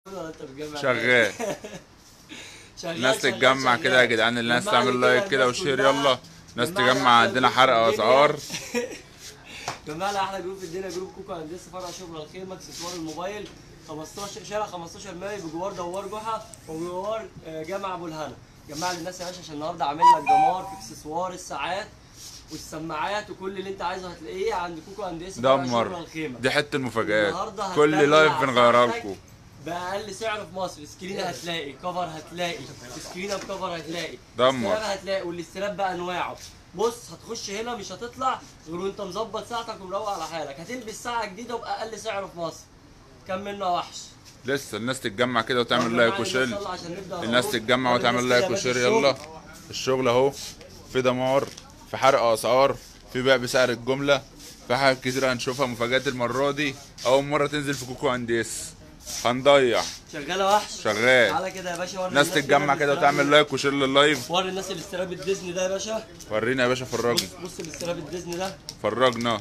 ولا انت بتجمع شغال شغال الناس شغال تتجمع شغال. كده يا جدعان الناس جمعنا تعمل كده لايك كده الناس وشير كلها. يلا ناس جمعنا تجمع أحلى عندنا جروب حرق في الدنيا. اسعار جمعنا احلى جروب في الدنيا جروب كوكو هندسه فرع شبرا الخيمه اكسسوار الموبايل 15 شارع 15 ماي بجوار دوار جحا وجوار آه، جامع ابو الهنا جمع لي الناس يا باشا عشان النهارده عامل لك دمار في اكسسوار الساعات والسماعات وكل اللي انت عايزه هتلاقيه عند كوكو هندسه فرع شبرا دمر الخيمه دي حته المفاجآت النهارده كل هتدلع لايف بنغيرها ساعتك لكم باقل سعر في مصر سكرينه هتلاقي كفر هتلاقي سكرينه بكفر هتلاقي دمر. استراب هتلاقي والاستراب بانواعه بص هتخش هنا مش هتطلع غير وانت مظبط ساعتك ومروق على حالك هتلبس ساعه جديده وباقل سعر في مصر كم منه وحش لسه الناس تتجمع كده وتعمل لايك وشير الناس الناس تتجمع وتعمل لايك وشير يلا الشغل اهو في دمار في حرق اسعار في بيع بسعر الجمله في حاجات كتير هنشوفها مفاجآت المره دي اول مره تنزل في كوكو انديس هنضيع شغاله وحش شغال. تعالى كده يا باشا وري الناس تتجمع كده وتعمل لايك وشير لللايف وري الناس الاستراب الديزني ده يا باشا ورينا يا باشا بص فرجنا بص الاستراب الديزني ده فرجنا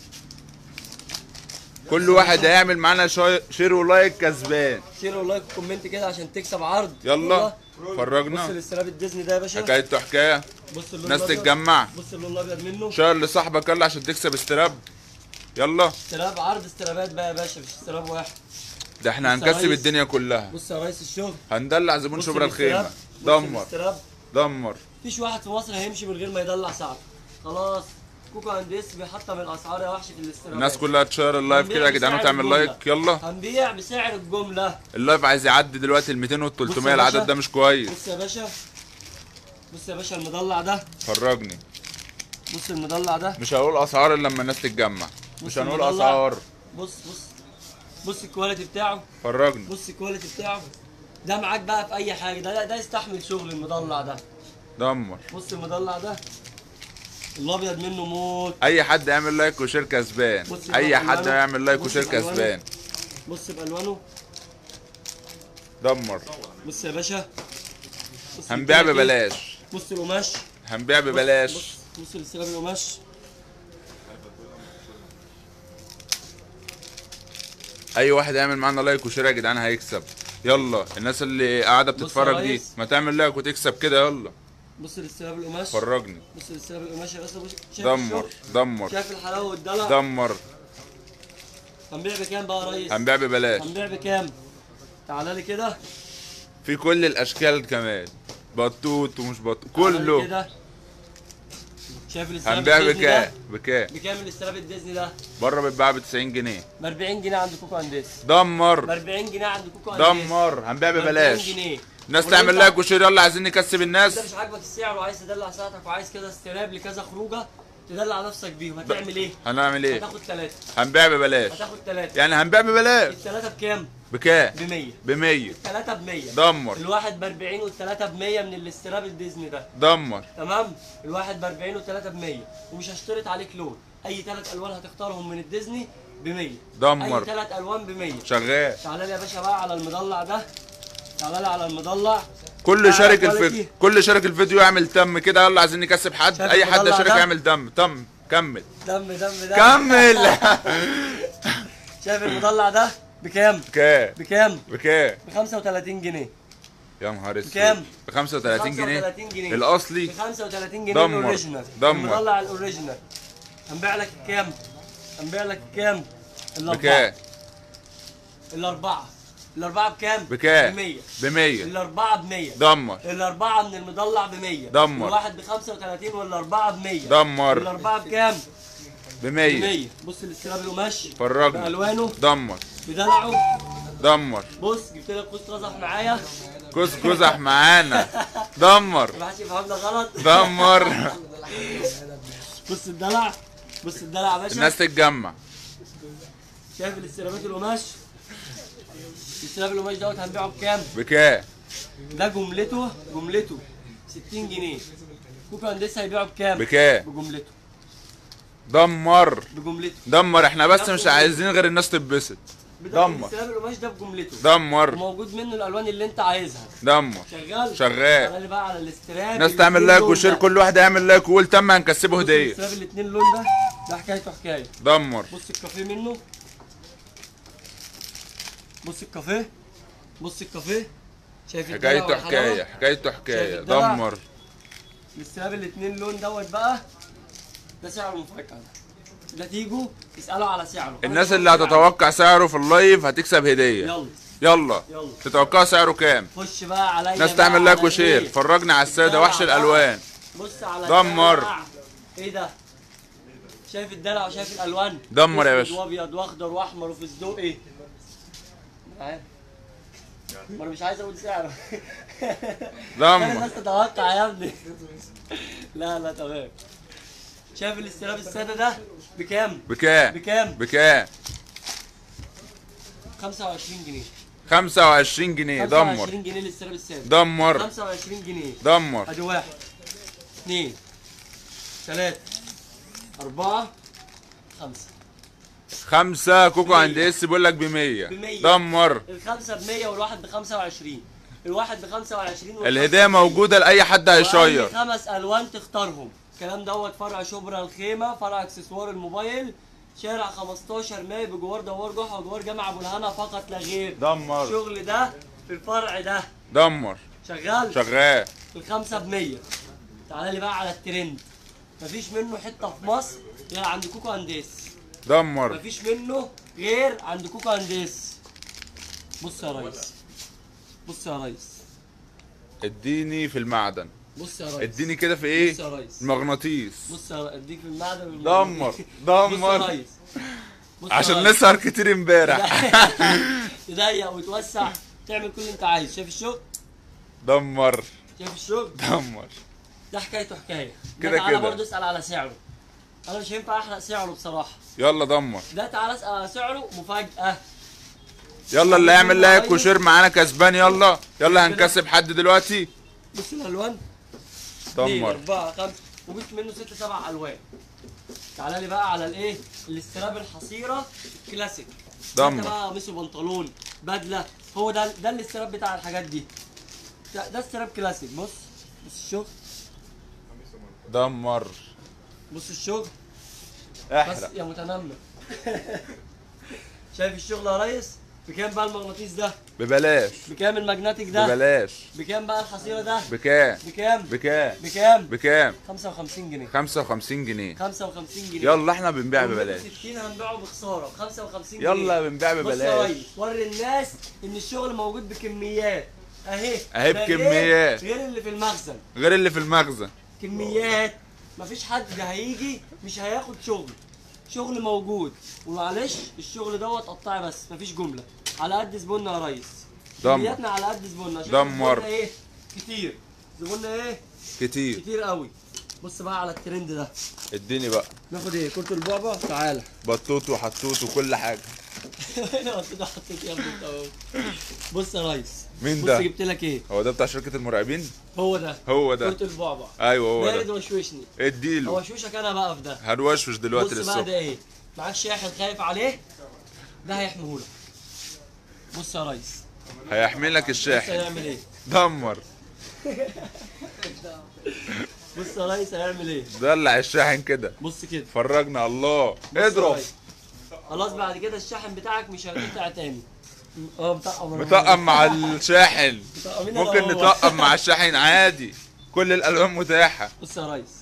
كل واحد هيعمل معانا شاي- شير ولايك كسبان شير ولايك وكومنت كده عشان تكسب عرض يلا بص فرجنا الاستراب الديزني ده يا باشا حكايته حكايه بص اللون الناس الأبيض. تتجمع بص اللون الابيض منه شير لصاحبك يلا عشان تكسب استراب يلا استراب عرض استرابات بقى يا باشا مش استراب واحد ده احنا بص يا هنكسب ريس. الدنيا كلها بص يا ريس الشغل هندلع زبون بص شبرا الاستراب. الخيمه بص دمر الاستراب دمر مفيش واحد في مصر هيمشي من غير ما يدلع سعره خلاص كوكو هندس بيحطم الاسعار يا وحش في الاسترابات الناس كلها تشير اللايف كده يا جدعان بسعر وتعمل الجملة. لايك يلا هنبيع بسعر الجمله اللايف عايز يعدي دلوقتي ال 200 وال بص 300 يا العدد باشا. ده مش كويس بص يا باشا بص يا باشا المضلع ده فرجني بص المضلع ده مش هقول اسعار الا لما الناس تتجمع بص مش هنقول المضلع. اسعار بص بص بص الكواليتي بتاعه فرجني بص الكواليتي بتاعه ده معاك بقى في اي حاجه ده ده يستحمل شغل المضلع ده دمر بص المضلع ده الابيض منه موت اي حد يعمل لايك وشير كسبان بص اي بقى حد ألوانه. يعمل لايك بص وشير بألوانه. كسبان بص بالوانه دمر بص يا باشا بص هنبيع الكواليتي. ببلاش بص القماش هنبيع بص- ببلاش بص بص الاستلام القماش اي واحد يعمل معانا لايك وشير يا جدعان هيكسب يلا الناس اللي قاعده بص يا بتتفرج دي ريس. ما تعمل لايك وتكسب كده يلا بص الاستلام القماش فرجني بص الاستلام القماش يا باشا بص شايف دمر الشغل؟ دمر شايف الحلاوه والدلع دمر هنبيع بكام بقى يا ريس هنبيع ببلاش هنبيع بكام تعالى لي كده في كل الاشكال كمان بطوط ومش بطوط تعالى لي كله كده شايف الاستلام هنبيع الديزني ده؟ بكام بكام بكام الاستلام الديزني ده بره بيتباع ب 90 جنيه ب 40 جنيه عند كوكو هندس ب دمر 40 جنيه عند كوكو هندس دمر هنبيع ب 40 ببلاش جنيه الناس ولو تعمل أنت- لايك وشير يلا عايزين نكسب الناس انت مش عاجبك السعر وعايز تدلع ساعتك وعايز كده استلاب لكذا خروجه تدلع نفسك بيهم هتعمل ايه؟ هنعمل ايه هتاخد ثلاثة هنبيع ببلاش هتاخد ثلاثة يعني هنبيع ببلاش الثلاثة بكام؟ بكام ب 100 ب 100 الثلاثة ب 100 دمر الواحد ب 40 والثلاثة ب 100 من الاستراب الديزني ده دمر تمام؟ الواحد ب 40 والثلاثة ب 100 ومش هشترط عليك لون أي ثلاث ألوان هتختارهم من الديزني ب 100 دمر. أي ثلاث ألوان ب 100 شغال تعالى لي يا باشا بقى على المضلع ده تعالى لي على المضلع كل تعالى شارك كواليتي. الفيديو كل شارك الفيديو يعمل تم كده يلا عايزين نكسب حد شايف اي حد المطلع يشارك ده؟ يعمل دم تم كمل دم دم دم كمل شايف المضلع ده بكام؟ بكام بكام؟ بكام ب 35 جنيه يا نهار اسود بكام؟ ب 35 جنيه 35 جنيه الاصلي ب 35 جنيه دمر. الاوريجينال دمر. المطلع الاوريجينال هنبيع لك كام؟ هنبيع لك كام؟ الاربعه بكام الاربعه الاربعه بكام؟ بكام ب 100 ب 100 الاربعه ب 100 دمر الاربعه من المضلع ب 100 دمر. الواحد ب 35 والاربعه ب 100 دمر الاربعه بكام؟ ب ب 100 100 بص الاستلاب القماش فرجنا بالوانه دمر بدلعه دمر بص جبت لك قوس قزح معايا كوز كوزح معانا دمر ما حدش يفهمنا غلط دمر بص الدلع بص الدلع يا باشا الناس تتجمع شايف الاستلامات القماش الاستلام القماش دوت هنبيعه بكام؟ بكام ده جملته جملته 60 جنيه كوكو هندسه هيبيعه بكام؟ بكام بجملته دمر بجملته دمر احنا بس مش عايزين غير الناس تتبسط بدا- دمر. الاستلام القماش ده بجملته دمر وموجود منه الالوان اللي انت عايزها دمر شغال شغال. تعالى بقى على الاستراب الناس تعمل الاتنين لايك لون وشير ده. كل واحد يعمل لايك ويقول تم هنكسبه بص هديه الاستراب الاثنين لون ده ده حكايته حكايه دمر بص الكافيه منه بص الكافيه بص الكافيه شايف الدلع حكايته والحلاوة؟ حكايه حكايته حكايه شايف الدلع؟ دمر الاستلاب الاتنين لون دوت بقى ده سعره مفاجأة ده تيجوا تسألوا على سعره أنا الناس مش اللي هقول سعره. هتتوقع سعره في اللايف هتكسب هديه يلا يلا يلا تتوقع سعره كام خش بقى عليا ناس بقى تعمل لايك على وشير إيه؟ فرجنا على الساده الدلع وحش بقى. الالوان بص على دمر. الدلع. ايه ده شايف الدلع وشايف الالوان دمر يا أسود باشا. وابيض واخضر واحمر وفستقي معايا ما انا مش عايز اقول سعره دمر الناس تتوقع يا ابني لا لا تمام شايف الاستلاب الساده ده بكام؟ بكام بكام؟ بكام 25 جنيه 25 جنيه دمر 25 جنيه الاستلاب الساده دمر 25 جنيه دمر ادي واحد اثنين ثلاثة أربعة خمسة خمسة كوكو بمية. عند اس بيقول لك ب 100 بمية. دمر الخمسة ب 100 والواحد ب 25 الواحد ب 25 والخمسة الهدية ب 100. موجودة لأي حد هيشير وأي خمس ألوان تختارهم الكلام دوت فرع شبرا الخيمة فرع اكسسوار الموبايل شارع 15 ماي بجوار دوار جحا وجوار جامع أبو الهنا فقط لا غير دمر الشغل ده في الفرع ده دمر شغال شغال الخمسة بمية تعالى لي بقى على الترند مفيش منه حتة في مصر غير عند كوكو انديس دمر مفيش منه غير عند كوكو انديس بص يا ريس بص يا ريس اديني في المعدن بص يا ريس اديني كده في بص ايه يا ريس مغناطيس بص يا ريس اديك في المعدن والمعدن. دمر بص يا دمر ريس بص يا عشان ريس. نسهر كتير امبارح تضيق وتوسع تعمل كل اللي انت عايز شايف الشغل دمر شايف الشغل دمر ده حكايته حكايه كده ده تعالى كده. برضه اسال على سعره انا مش هينفع احرق سعره بصراحه يلا دمر ده تعالى اسال على سعره مفاجاه يلا اللي يعمل لايك وشير معانا كسبان يلا يلا هنكسب حد دلوقتي بص الالوان اثنين دمر اربعه خمسه وجبت منه ست سبع الوان تعالى لي بقى على الايه الاستراب الحصيره الكلاسيك دمر. انت بقى قميص وبنطلون بدله هو ده ده الاستراب بتاع الحاجات دي ده, ده استراب كلاسيك بص بص الشغل دمر بص الشغل بس احرق يا متنمر شايف الشغل يا ريس بكام بقى المغناطيس ده ببلاش بكام الماجنتيك ده ببلاش بكام بقى الحصيره ده بكام بكام بكام بكام بكام 55 جنيه 55 جنيه 55 جنيه يلا احنا بنبيع ببلاش 60 هنبيعه بخساره ب 55 جنيه يلا بنبيع بص يا ببلاش ريس وري الناس ان الشغل موجود بكميات اهي أهي ده غير- بكميات. غير اللي في المخزن غير اللي في المخزن كميات مفيش حد هيجي مش هياخد شغل شغل موجود ومعلش الشغل دوت قطعي بس مفيش جمله على قد زبوننا يا ريس دمر. كمياتنا على قد زبوننا عشان دمر. زبوننا ايه كتير زبوننا ايه كتير كتير قوي بص بقى على الترند ده اديني بقى ناخد ايه كرة البعبع تعالى بطوط وحطوط وكل حاجه انا قلت حطيت يا ابني انت اهو. بص يا ريس مين بص ده؟ جبت لك ايه هو ده بتاع شركه المراقبين هو ده هو ده كرة البعبع ايوه هو بارد ده وشوشني اديله هو شوشك انا بقى في ده هنوشوش دلوقتي بص بقى ده للصبح ايه معاك شاحن خايف عليه ده هيحميهولك بص يا ريس هيحملك بص الشاحن هيعمل ايه دمر بص يا ريس هيعمل ايه دلع الشاحن كده بص كده فرجنا الله بص يا اضرب ريس. خلاص بعد كده الشاحن بتاعك مش هيقطع تاني اه مطقم أنا. مطقم مع الشاحن مطقمين أنا ممكن وهو. نطقم مع الشاحن عادي كل الالوان متاحه بص يا ريس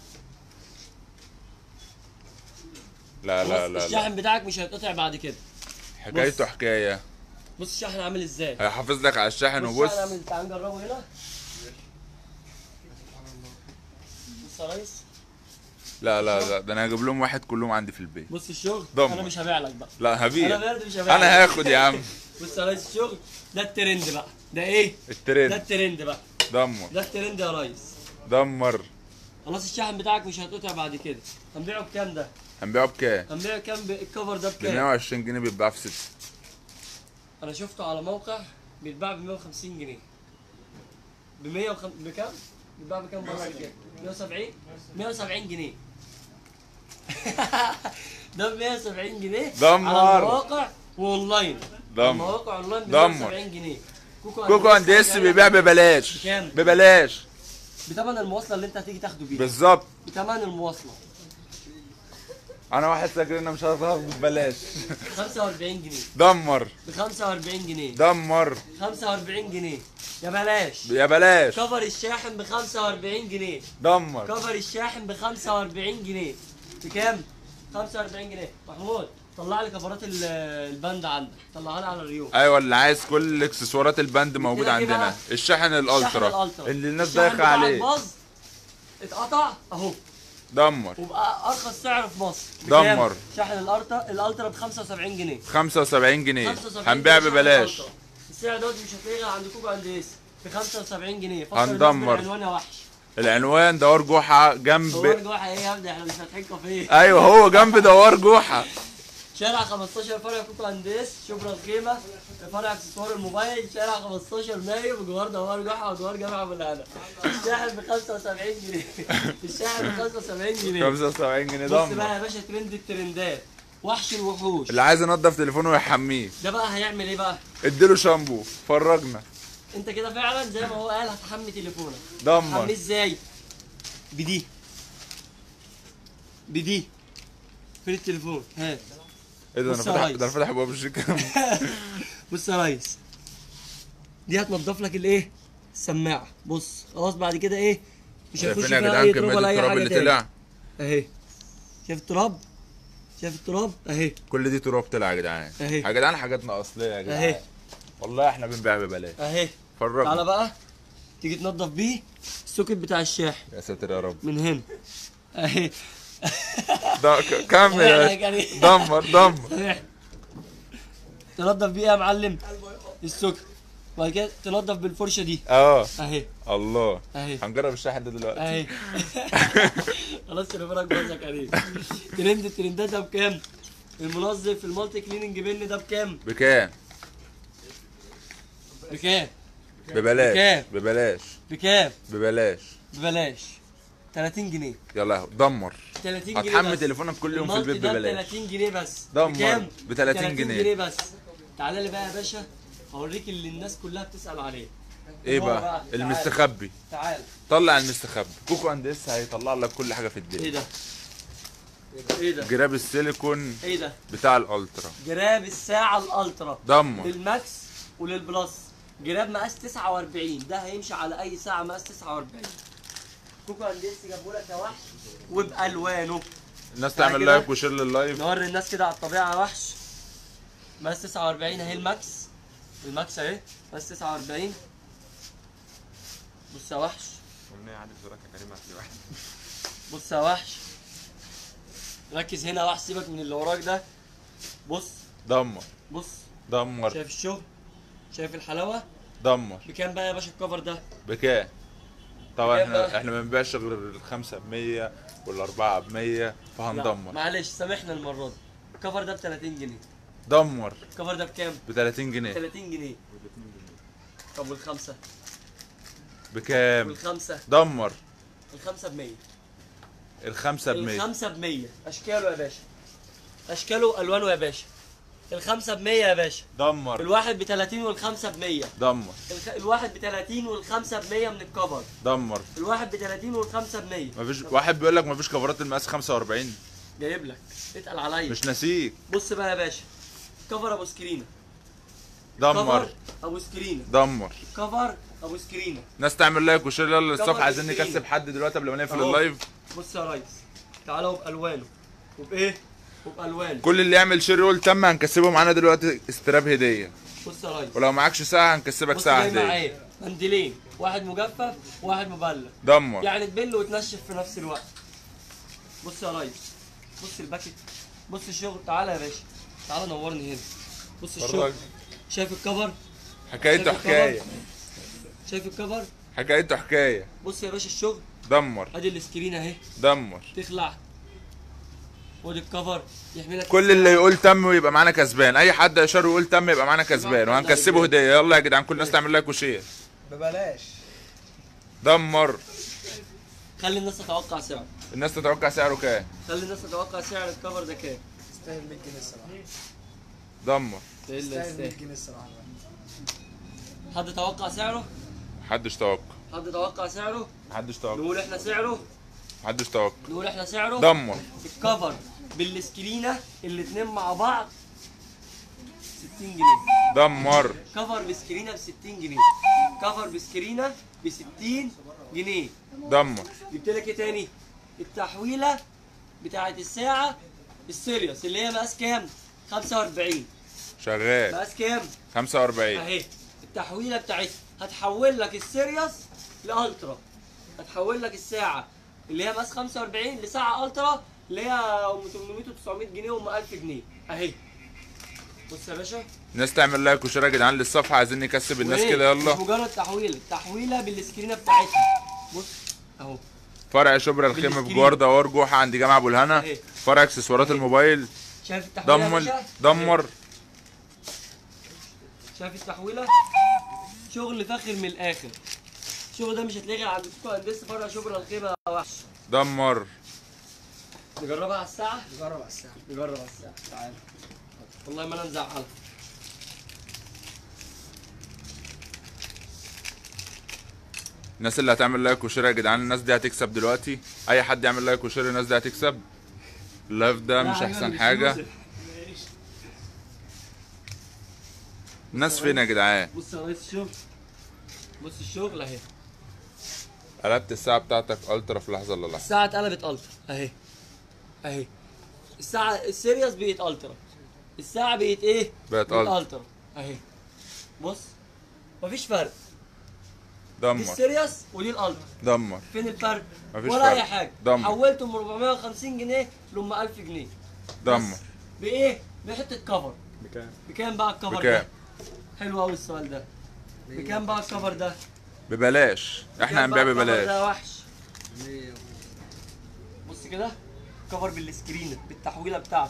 لا لا بص، لا, لا. الشاحن بتاعك مش هيتقطع بعد كده حكايته حكايه بص الشاحن عامل ازاي هيحافظ لك على الشاحن بص وبص الشاحن عامل تعال نجربه هنا بص يا ريس لا لا لا ده انا هجيب لهم واحد كلهم عندي في البيت بص الشغل دمر. انا مش هبيع لك بقى لا انا هبيع برد مش هبيع انا لك. هاخد يا عم بص يا ريس الشغل ده الترند بقى ده ايه ده الترند الترند بقى دمر ده الترند يا ريس دمر خلاص الشاحن بتاعك مش هيتقطع بعد كده هنبيعه بكام ده هنبيعه بكام؟ هنبيعه كام ب- الكفر ده ب بكام 120 جنيه بيتباع في 6 انا شفته على موقع بيتباع ب 150 جنيه ب 105 بكام بيتباع بكام بره كده 170 170 جنيه ده ب 170 جنيه دمر. على المواقع واونلاين دمر. المواقع اونلاين ب دمر. 170 جنيه كوكو عند اس بيبيع ببلاش بكام؟ ببلاش بتمن المواصله اللي انت هتيجي تاخده بيها بالظبط بتمن المواصله انا واحد فاكر ان مش هتاخد ببلاش 45 جنيه دمر ب 45 جنيه دمر 45 جنيه يا بلاش يا بلاش كفر الشاحن ب 45 جنيه دمر كفر الشاحن ب 45 جنيه بكام؟ 45 جنيه محمود طلع لي كفرات ال- البند عندك طلعها لي على الريوم ايوه اللي عايز كل اكسسوارات الباند موجود كده إيه بقى؟ عندنا الشاحن الالترا الألترا. اللي الناس الشاحن دايخه بتاع عليه الباص اتقطع اهو دمر وبقى ارخص سعر في مصر بكام؟ دمر. شاحن الالترا الالترا ب 75 جنيه 75 جنيه 75 هنبيع جنيه شحن ببلاش الألترا. السعر دوت مش هتلاقيه غير عند كوكو عند اس ب 75 جنيه فكر هندمر. الناس بالعنوان يا وحش العنوان دوار جوحة هو جنب جوحة ايه يا ابني احنا مش فاتحين كافيه ايوه هو جنب دوار جوحة شارع 15 فرع كوكو انديس شبرا الخيمه فرع اكسسوار الموبايل شارع 15 مايو بجوار دوار جحا وجوار جامع ابو الهنا الشاحن ب 75 جنيه الشاحن ب 75 جنيه 75 جنيه بص بقى دمر يا باشا ترند الترندات وحش الوحوش اللي عايز ينضف تليفونه ويحميه ده بقى هيعمل ايه بقى؟ اديله شامبو فرجنا انت كده فعلا زي ما هو قال هتحمي تليفونك دمر تحميه ازاي؟ بدي بدي فين التليفون؟ هات ايه ده انا بص يا فاتح ريس. ده انا فاتح ابواب الشركه بص يا ريس دي هتنضف لك الايه السماعه بص خلاص بعد كده ايه مش هيخش شايفين يا فيها جدعان اي تراب كميه ولا اي التراب حاجه اللي تاني طلع اهي شايف التراب شايف التراب اهي كل دي تراب طلع يا جدعان أهي. يا جدعان حاجاتنا اصليه يا اهي جدعان والله احنا بنبيع ببلاش اهي تعالى فرجنا بقى تيجي تنضف بيه السوكت بتاع الشاحن يا ساتر يا رب من هنا اهي ده ك- كمل يعني يا يعني دمر دمر اهي. تنضف بيه يا معلم السوكت وبعد كده تنضف بالفرشه دي اه اهي الله اهي هنجرب الشاحن ده دلوقتي اهي خلاص تليفونك باظ يا كريم ترند الترندات ده بكام؟ المنظف المالتي كليننج بن ده بكام؟ بكام بكام؟ ببلاش بكام؟ ببلاش بكام؟ ببلاش ببلاش 30 جنيه يلا اهو دمر 30 جنيه هتحمل بس. تليفونك كل يوم في المالتي البيت ده ببلاش 30 جنيه بس دمر. بكام؟ ب 30 جنيه. جنيه بس تعالى لي بقى يا باشا هوريك اللي الناس كلها بتسأل عليه ايه هو بقى تعال. المستخبي تعال طلع المستخبي كوكو انديس هيطلع لك كل حاجه في ايه الدنيا ده؟ ايه ده؟ جراب السيليكون ايه ده؟ بتاع الالترا جراب الساعة الالترا دمر للماكس وللبلس جراب مقاس 49 ده هيمشي على اي ساعه مقاس 49 كوكو انديس جابوا لك يا وحش وبالوانه الناس تعالى تعمل كده. لايك وشير لللايف نوري الناس كده على الطبيعه يا وحش مقاس 49 اهي الماكس الماكس اهي مقاس 49 بص يا وحش بص يا وحش ركز هنا يا وحش سيبك من اللي وراك ده بص دمر بص دمر شايف الشغل شايف الحلاوه دمر بكام بقى يا باشا الكفر ده بكام طبعا بكام احنا بقى؟ احنا ما بنبيعش غير الخمسه ب 100 والاربعه ب 100 لا، فهندمر معلش سامحنا المره دي الكفر ده ب 30 جنيه دمر الكفر ده بكام؟ ب 30 جنيه 30 جنيه طب والخمسه بكام والخمسه دمر الخمسه ب 100 الخمسه ب 100 الخمسه ب 100 اشكاله يا باشا اشكاله الوانه يا باشا الخمسه ب 100 يا باشا دمر الواحد ب 30 والخمسه ب 100 دمر الخ... الواحد ب 30 والخمسه ب 100 من الكفر دمر الواحد ب 30 والخمسه ب 100 مفيش واحد بيقول لك مفيش كفرات المقاس 45 جايب لك اتقل عليا مش ناسيك بص بقى يا باشا كفر ابو سكرينه دمر كفر ابو سكرينه دمر كفر ابو سكرينه ناس تعمل لايك وشير يلا الصبح كفر عايزين بالسكرين. نكسب حد دلوقتي قبل ما نقفل أهو. اللايف بص يا ريس تعالى وبالوانه وبايه وبالوانه كل اللي يعمل شير يقول تم هنكسبه معانا دلوقتي استراب هديه بص يا ريس ولو معكش ساعه هنكسبك بص ساعه جاي هديه معاه منديلين واحد مجفف وواحد مبلل دمر يعني تبل وتنشف في نفس الوقت بص يا ريس بص الباكت بص الشغل تعالى يا باشا تعالى نورني هنا بص الشغل فرج. شايف الكفر حكايته شايف الكفر؟ حكايه شايف الكفر حكايته حكايه بص يا باشا الشغل دمر ادي السكرين اهي دمر تخلع ودي الكفر يحمي لك كل اللي يقول تم ويبقى معانا كسبان اي حد اشار ويقول تم يبقى معانا كسبان وهنكسبه هديه يلا يا جدعان كل الناس تعمل لايك وشير ببلاش دمر خلي الناس تتوقع سعره الناس تتوقع سعره كام خلي الناس تتوقع سعر الكفر ده كام يستاهل 100 جنيه الصراحه دمر يستاهل 100 جنيه الصراحه حد توقع سعره محدش توقع حد توقع سعره محدش توقع نقول احنا سعره محدش توقع نقول احنا سعره دمر الكفر بالسكرينه الاتنين مع بعض 60 جنيه دمر كفر بسكرينه ب 60 جنيه كفر بسكرينه ب 60 جنيه دمر جبت لك ايه تاني التحويله بتاعت الساعه السيريوس اللي هي مقاس كام 45 شغال مقاس كام 45 اهي التحويله بتاعتها هتحول لك السيريوس لالترا هتحول لك الساعه اللي هي مقاس 45 لساعه الترا اللي هي ام 800 و900 جنيه وام 1000 جنيه اهي بص يا باشا الناس تعمل لايك وشير يا جدعان للصفحه عايزين نكسب الناس وإيه؟ كده مش يلا مجرد تحويله التحويله بالسكرينه بتاعتها بص اهو فرع شبرا الخيمه بالسكرين. بجوار دوار جوحه عند جامع ابو الهنا أهي. فرع اكسسوارات الموبايل شايف التحويله يا دمر باشا؟ دمر شايف التحويله شغل فاخر من الاخر الشغل ده مش هتلاقيه غير عند كوكو هندسه فرع شبرا الخيمه يا وحش دمر نجربها على الساعه جرب على الساعة نجرب على الساعه تعال والله ما انا مزعلها الناس اللي هتعمل لايك وشير يا جدعان الناس دي هتكسب دلوقتي اي حد يعمل لايك وشير الناس دي هتكسب اللايف ده مش لا، احسن مش حاجه فلوسك. الناس فين يا جدعان بص يا ريس الشغل بص الشغل اهي قلبت الساعه بتاعتك الترا في لحظه الا لحظه الساعه اتقلبت الترا اهي اهي الساعه السيريوس بقت الترا الساعه بقت ايه بقت ألترا. الترا اهي بص مفيش فرق دي دمر السيريوس ودي الالترا دمر فين الفرق مفيش ولا فرق. اي حاجه دمر. حولته من 450 جنيه ل 1000 جنيه دمر بس. بايه بحته كفر بكام؟ بكام بقى الكفر بكام ده حلو قوي السؤال ده بكام بقى الكفر ده ببلاش احنا بكام هنبيع بقى الكفر ببلاش ده يا وحش بص كده كفر بالسكرين بالتحويله بتاعته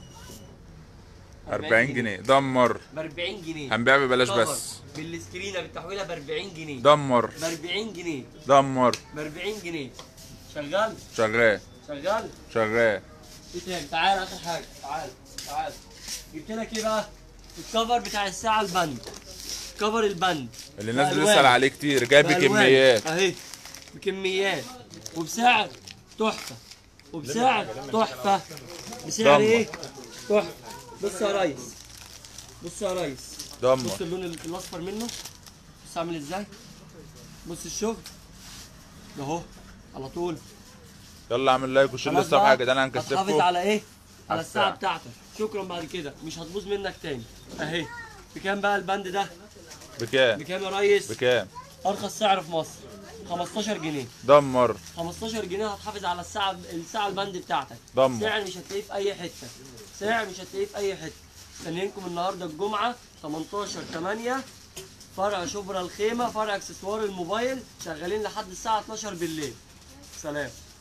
40 جنيه دمر ب 40 جنيه هنبيع ببلاش كفر بس بالسكرينه بالتحويله ب 40 جنيه دمر ب 40 جنيه دمر ب 40 جنيه شغال شغال شغال شغال ايه تاني تعال اخر حاجه تعال تعال جبت لك ايه بقى الكفر بتاع الساعه البند كفر البند اللي الناس بألوان. بتسال عليه كتير جاي بألوان. بكميات اهي بكميات وبسعر تحفه وبسعر تحفه بسعر دمر. ايه تحفه بص يا ريس بص يا ريس بص دمر اللون ال- الاصفر منه بص عامل ازاي بص الشغل ده اهو على طول يلا اعمل لايك وشير خلاص للصفحه بقى، يا جدعان هتحافظ هنكسبكم على ايه؟ على على الساعة الساعة. بتاعتك شكرا بعد كده مش هتبوظ منك تاني اهي بكام بقى البند ده؟ بكام بكام يا ريس؟ بكام ارخص سعر في مصر 15 جنيه دمر 15 جنيه هتحافظ على الساعة الساعة البند بتاعتك دمر. سعر مش هتلاقيه في أي حتة سعر مش هتلاقيه في أي حتة مستنيينكم النهاردة الجمعة 18 8 فرع شبرا الخيمة فرع اكسسوار الموبايل شغالين لحد الساعة 12 بالليل سلام